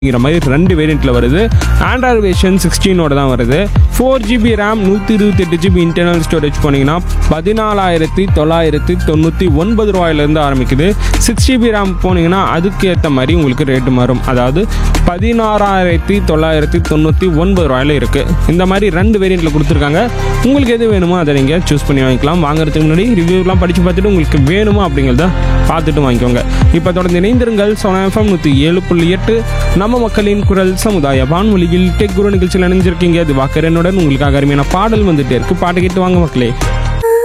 அப்படிங்கிற மாதிரி ரெண்டு வேரியண்ட்டில் வருது ஆண்ட்ராய்டு வெர்ஷன் சிக்ஸ்டீனோட தான் வருது ஃபோர் ஜிபி ரேம் நூற்றி இருபத்தெட்டு ஜிபி இன்டர்னல் ஸ்டோரேஜ் போனீங்கன்னா பதினாலாயிரத்தி தொள்ளாயிரத்தி தொண்ணூற்றி ஒன்பது ரூபாயிலேருந்து ஆரம்பிக்குது சிக்ஸ் ஜிபி ரேம் போனீங்கன்னா அதுக்கு ஏற்ற மாதிரி உங்களுக்கு ரேட்டு மாறும் அதாவது பதினாறாயிரத்தி தொள்ளாயிரத்தி தொண்ணூற்றி ஒன்பது ரூபாயில இருக்குது இந்த மாதிரி ரெண்டு வேரியண்ட்டில் கொடுத்துருக்காங்க உங்களுக்கு எது வேணுமோ அதை நீங்கள் சூஸ் பண்ணி வாங்கிக்கலாம் வாங்குறதுக்கு முன்னாடி ரிவ்யூலாம் படித்து பார்த்துட்டு உங்களுக்கு வேணுமா அப்படிங்கிறத பார்த்துட்டு வாங்கிக்கோங்க இப்போ தொடர்ந்து இணைந்திருங்கள் சோனா எஃப்எம் நூற்றி ஏழு புள்ளி எட்டு நம்ம மக்களின் குரல் சமுதாய வானொலியில் டெக் குரு நிகழ்ச்சியில் இணைஞ்சிருக்கீங்க அது வாக்கரனுடன் உங்களுக்காக அருமையான பாடல் வந்துட்டே இருக்கு பாட்டு கேட்டு வாங்க மக்களே